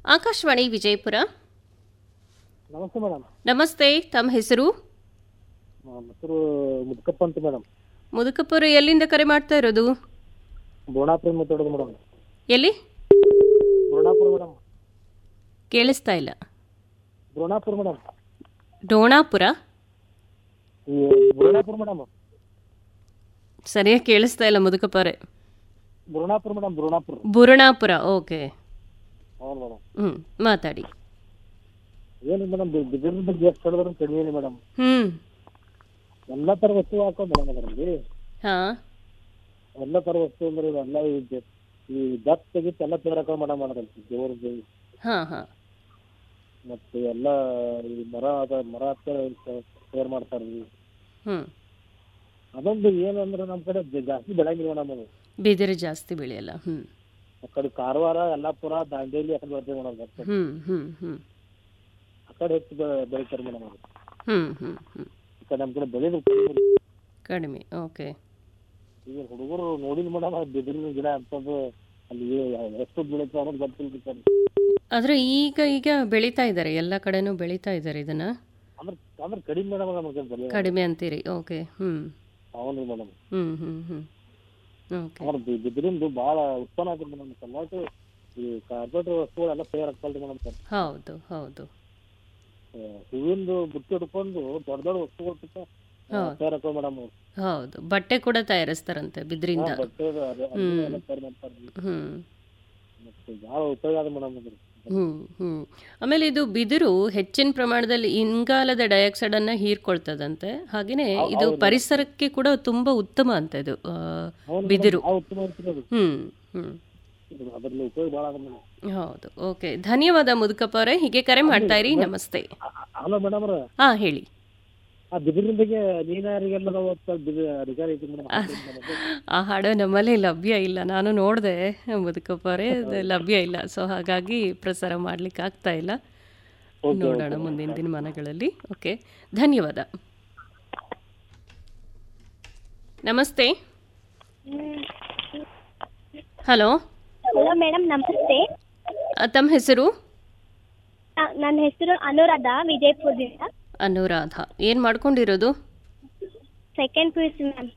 ಆಕಾಶವಾಣಿ ವಿಜಯಪುರ ನಮಸ್ತೆ ಮೇಡಮ್ ನಮಸ್ತೆ ತಮ್ಮ ಹೆಸರು ನಮ್ಮ ಹೆಸರು ಮುದ್ಕಪ್ಪ ಅಂತ ಮೇಡಮ್ ಮುದುಕಪ್ಪರು ಎಲ್ಲಿಂದ ಕರೆ ಮಾಡ್ತಾ ಇರೋದು ಬೋಣಾಪುರ ಮಾತಾಡೋದು ಮೇಡಮ್ ಎಲ್ಲಿ ಬೋಣಾಪುರ ಮೇಡಮ್ ಕೇಳಿಸ್ತಾ ಇಲ್ಲ ಬೋಣಾಪುರ ಮೇಡಮ್ ಡೋಣಾಪುರ ಈ ಬೋಣಾಪುರ ಮೇಡಮ್ ಸರಿಯಾಗಿ ಕೇಳಿಸ್ತಾ ಇಲ್ಲ ಮುದುಕಪ್ಪರೇ ಬೋಣಾಪುರ ಮೇಡಮ್ ಬೋಣಾಪುರ ಬುರುಣಾಪುರ ಓಕೆ ಹೌದು ಮೇಡಮ್ ಹ್ಞೂ ಮಾತಾಡಿ ಏನು ಮೇಡಮ್ ಬಿದಿರಿನ ಬಗ್ಗೆ ಎಷ್ಟು ಹೇಳಿದ್ರು ಕಡಿಮೆ ಇಲ್ಲ ಮೇಡಮ್ ಹ್ಞೂ ಎಲ್ಲ ಥರ ವಸ್ತು ಹಾಕೋ ಮೇಡಮ್ ಅದರಲ್ಲಿ ಹಾಂ ಎಲ್ಲ ಥರ ವಸ್ತು ಅಂದ್ರೆ ಇವೆಲ್ಲ ಈ ಜ- ಈ ದತ್ ತೆಗಿತ್ ಎಲ್ಲ ತೇರಾಕೋ ಮೇಡಮ್ ಅದರಲ್ಲಿ ದೇವ್ರದ್ದು ಹಾಂ ಹಾಂ ಮತ್ತೆ ಎಲ್ಲ ಈ ಮರ ಅದ ಮರ ತಯಾರು ಮಾಡ್ತಾರೆ ಹ್ಞೂ ಅದೊಂದು ಏನಂದ್ರೆ ನಮ್ಮ ಕಡೆ ಜ- ಜಾಸ್ತಿ ಬೆಳಂಗಿಲ್ಲ ಮೇಡಮ್ ಅದು ಬಿದಿರು ಜಾಸ್ತಿ ಬೆಳೆಯಲ್ಲ ಹ್ಞೂ ಆ ಕಡೆ ಕಾರವಾರ ಯಲ್ಲಾಪುರ ದಾಂಡೇಲಿ ಆ ಕಡೆ ಬರ್ತೇವೆ ಮೇಡಮ್ ಆ ಹ್ಞೂ ಹ್ಞೂ ಹ್ಞೂ ಕಡೆ ಹೆಚ್ಚು ಬೆ- ಬೆಳಿತಾರೆ ಮೇಡಮ್ ಅದು ಹ್ಞೂ ಹ್ಞೂ ಹ್ಞೂ ಈ ಕಡೆ ನಮ್ಮ ಕಡೆ ಬೆಳೆದು ಕಡಿಮೆ ಓಕೆ ಈಗ ಹುಡುಗರು ನೋಡಿಲ್ಲ ಮೇಡಮ್ ಬಿದಿರಿನ ಗಿಡ ಅಂತಂದು ಅಲ್ಲಿ ಎಷ್ಟು ಬೆಳೀತಾವ ಅನ್ನೋದು ಗೊತ್ತಿಲ್ಲ ಸರ್ ಆದರೆ ಈಗ ಈಗ ಬೆಳೀತಾ ಇದ್ದಾರೆ ಎಲ್ಲ ಕಡೆನೂ ಬೆಳೀತಾ ಇದ್ದಾರೆ ಇದನ್ನು ಅಂದ್ರೆ ಅಂದ್ರೆ ಕಡಿಮೆ ಮೇಡಮ್ ನಮಗೆ ಬೆಲೆ ಕಡಿಮೆ ಅಂತೀರಿ ಓಕೆ ಹ್ಞೂ ಹೌದು ಮೇಡಮ್ ಹ್ಞೂ ಹ್ಞೂ ಹ್ಞೂ ಓಕೆ ಅಂದ್ರೆ ಬಿ- ಬಿದಿರಿಂದು ಭಾಳ ಉತ್ಪನ್ನ ಆಗ್ತದೆ ಮೇಡಮ್ ಸಲುವಾಗಿ ಈ ಕಾರ್ಪೊರೇಟ್ ವಸ್ತುಗಳೆಲ್ಲ ತಯಾರಾಗ್ತಲ್ರಿ ಮೇಡಮ್ ಸರ್ ಹೌದು ಹೌದು ಹೂವಿಂದು ಬುಟ್ಟಿ ಹಿಡ್ಕೊಂಡು ದೊಡ್ಡ ದೊಡ್ಡ ವಸ್ತುಗಳು ಸುತ್ತ ಹೌದು. ತಯಾರಾಗ್ತವೆ ಮೇಡಮ್ ಹೌದು ಬಟ್ಟೆ ಕೂಡ ತಯಾರಿಸ್ತಾರಂತೆ ಬಿದ್ರಿಂದ ಬಟ್ಟೆ ಅದು- ಅದು- ಅದನ್ನೆಲ್ಲ ತಯಾರು ಮಾಡ್ತಾರೆ ಹ್ಞೂ ಮತ್ತೆ ಭಾಳ ಉಪಯೋಗ ಆದ ಮೇಡಮ್ ಅದ್ರ ಹ್ಞೂ ಹ್ಞೂ ಆಮೇಲೆ ಇದು ಬಿದಿರು ಹೆಚ್ಚಿನ ಪ್ರಮಾಣದಲ್ಲಿ ಇಂಗಾಲದ ಡೈಆಕ್ಸೈಡನ್ನು ಹೀರ್ಕೊಳ್ತದಂತೆ ಹಾಗೆಯೇ ಇದು ಪರಿಸರಕ್ಕೆ ಕೂಡ ತುಂಬ ಉತ್ತಮ ಅಂತ ಇದು ಆ, ಹೌದು ಬಿದಿರು ಭಾಳ ಉತ್ತಮ ಇರ್ತದೆ ಅದು ಹ್ಞೂ ಹ್ಞೂ ಇದು ಅದರಲ್ಲಿ ಉಪಯೋಗ ಭಾಳ ಅದ ಮೇಡಮ್ ಹೌದು ಓಕೆ ಧನ್ಯವಾದ ಮುದುಕಪ್ಪ ಅವರೇ ಹೀಗೆ ಕರೆ ಮಾಡ್ತಾ ಇರಿ ನಮಸ್ತೆ ಹಲೋ ಮೇಡಮ್ ಅವ್ರ ಹಾಂ ಹೇಳಿ ಆ ಬಿದಿರಿನ ಬಗ್ಗೆ ನೀನಾರಿಗೆಲ್ಲ ನಾವು ಬಿದಿ ಅಧಿಕಾರ ಐತಿ ಮೇಡಮ್ ಆ ಹಾಡು ನಮ್ಮಲ್ಲಿ ಲಭ್ಯ ಇಲ್ಲ ನಾನು ನೋಡಿದೆ ಮುದುಕಪ್ಪರೇ ಅದು ಲಭ್ಯ ಇಲ್ಲ ಸೊ ಹಾಗಾಗಿ ಪ್ರಸಾರ ಮಾಡ್ಲಿಕ್ಕೆ ಆಗ್ತಾ ಇಲ್ಲ ನೋಡೋಣ ಮುಂದಿನ ದಿನಮಾನಗಳಲ್ಲಿ ಓಕೆ ಧನ್ಯವಾದ ನಮಸ್ತೆ ಹಲೋ ಹಲೋ ಮೇಡಮ್ ನಮಸ್ತೆ ತಮ್ಮ ಹೆಸರು ನ- ನನ್ನ ಹೆಸರು ಅನುರಾಧ ವಿಜಯಪುರದಿಂದ ಅನುರಾಧ ಏನು ಮಾಡ್ಕೊಂಡಿರೋದು second P U C ma'am